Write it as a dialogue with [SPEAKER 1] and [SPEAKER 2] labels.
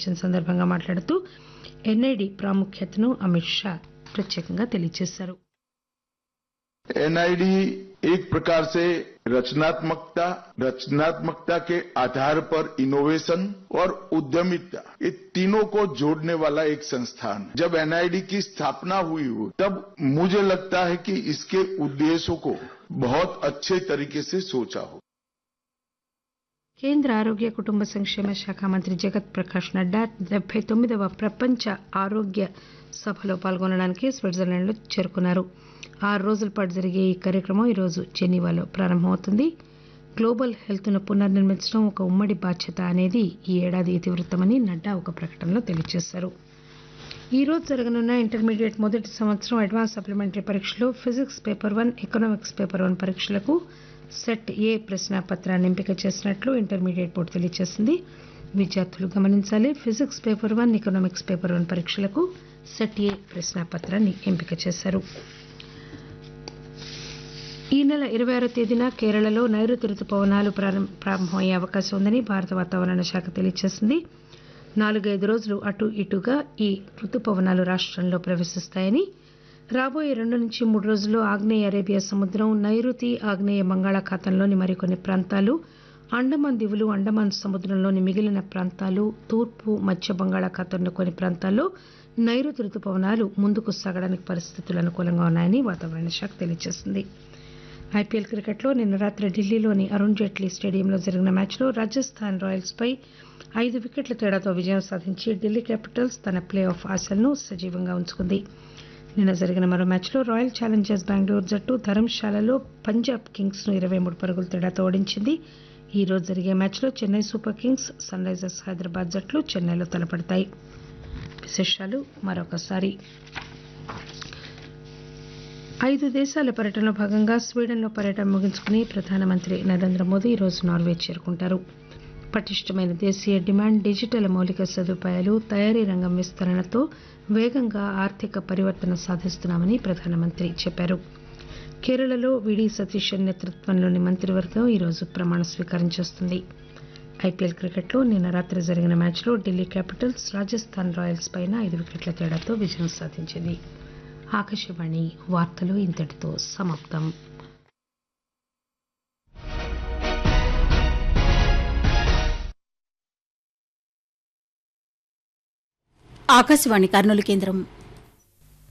[SPEAKER 1] నిర్వహించిన సందర్భంగా మాట్లాడుతూ ఎన్ఐడి ప్రాముఖ్యతను అమిత్ షా ప్రత్యేకంగా తెలియజేశారు
[SPEAKER 2] एनआईडी एक प्रकार से रचनात्मकता रचनात्मकता के आधार पर इनोवेशन और उद्यमिता ये तीनों को जोड़ने वाला एक संस्थान है जब एनआईडी की स्थापना हुई हो तब मुझे लगता है कि इसके उद्देश्यों को बहुत अच्छे तरीके से सोचा हो
[SPEAKER 1] కేంద్ర ఆరోగ్య కుటుంబ సంక్షేమ శాఖ మంత్రి జగత్ ప్రకాష్ నడ్డా డెబ్బై తొమ్మిదవ ప్రపంచ ఆరోగ్య సభలో పాల్గొనడానికి స్విట్జర్లాండ్లో చేరుకున్నారు ఆరు రోజుల పాటు జరిగే ఈ కార్యక్రమం ఈరోజు జెనీవాలో ప్రారంభమవుతుంది గ్లోబల్ హెల్త్ను పునర్నిర్మించడం ఒక ఉమ్మడి బాధ్యత అనేది ఈ ఏడాది ఇతివృత్తమని నడ్డా ఒక ప్రకటనలో తెలియజేశారు ఈ రోజు జరగనున్న ఇంటర్మీడియట్ మొదటి సంవత్సరం అడ్వాన్స్ సప్లిమెంటరీ పరీక్షలో physics paper one economics paper one పరీక్షలకు సెట్ ఏ ప్రశ్నాపత్రాన్ని ఎంపిక చేసినట్లు ఇంటర్మీడియట్ బోర్డు తెలియజేసింది విద్యార్థులు గమనించాలి physics paper one economics paper one పరీక్షలకు సెట్ ఏ ప్రశ్నాపత్రాన్ని ఎంపిక చేశారు ఈ నెల ఇరవై ఆరో తేదీన కేరళలో నైరుతి రుతుపవనాలు ప్రారం- ప్రారంభమయ్యే అవకాశం ఉందని భారత వాతావరణ శాఖ తెలియజేసింది నాలుగైదు రోజులు అటు ఇటుగా ఈ రుతుపవనాలు రాష్ట్రంలో ప్రవేశిస్తాయని రాబోయే రెండు నుంచి మూడు రోజుల్లో ఆగ్నేయ అరేబియా సముద్రం నైరుతి ఆగ్నేయ బంగాళాఖాతంలోని మరికొన్ని ప్రాంతాలు అండమాన్ దివులు అండమాన్ సముద్రంలోని మిగిలిన ప్రాంతాలు తూర్పు మధ్య బంగాళాఖాతంలో కొన్ని ప్రాంతాల్లో నైరుతి రుతుపవనాలు ముందుకు సాగడానికి పరిస్థితులు అనుకూలంగా ఉన్నాయని వాతావరణ శాఖ తెలియజేసింది ఐపీఎల్ క్రికెట్లో నిన్న రాత్రి ఢిల్లీలోని అరుణ్ జైట్లీ స్టేడియంలో జరిగిన మ్యాచ్లో రాజస్థాన్ రాయల్స్ పై ఐదు వికెట్ల తేడాతో విజయం సాధించి ఢిల్లీ క్యాపిటల్స్ తన ప్లే ఆఫ్ ఆశలను సజీవంగా ఉంచుకుంది నిన్న జరిగిన మరో మ్యాచ్లో రాయల్ ఛాలెంజర్స్ బెంగళూరు జట్టు ధర్మశాలలో పంజాబ్ కింగ్స్ ను ఇరవై మూడు పరుగుల తేడాతో ఓడించింది ఈ రోజు జరిగే మ్యాచ్లో Chennai Super Kings Sunrisers Hyderabad జట్లు చెన్నైలో తలపడతాయి విశేషాలు మరొకసారి ఐదు దేశాల పర్యటనలో భాగంగా స్వీడన్లో పర్యటన ముగించుకుని ప్రధానమంత్రి నరేంద్ర మోదీ ఈరోజు నార్వే చేరుకుంటారు పటిష్టమైన దేశీయ డిమాండ్ డిజిటల్ మౌలిక సదుపాయాలు తయారీ రంగం విస్తరణతో వేగంగా ఆర్థిక పరివర్తన సాధిస్తున్నామని ప్రధానమంత్రి చెప్పారు కేరళలో విడి సతీశన్ నేతృత్వంలోని మంత్రివర్గం ఈరోజు ప్రమాణ స్వీకారం చేస్తుంది ఐపీఎల్ క్రికెట్లో నిన్న రాత్రి జరిగిన మ్యాచ్లో ఢిల్లీ క్యాపిటల్స్ రాజస్థాన్ రాయల్స్ పైన ఐదు వికెట్ల తేడాతో విజయం సాధించింది ఆకాశవాణి వార్తలు ఇంతటితో సమాప్తం
[SPEAKER 3] ఆకాశవాణి కర్నూలు కేంద్రం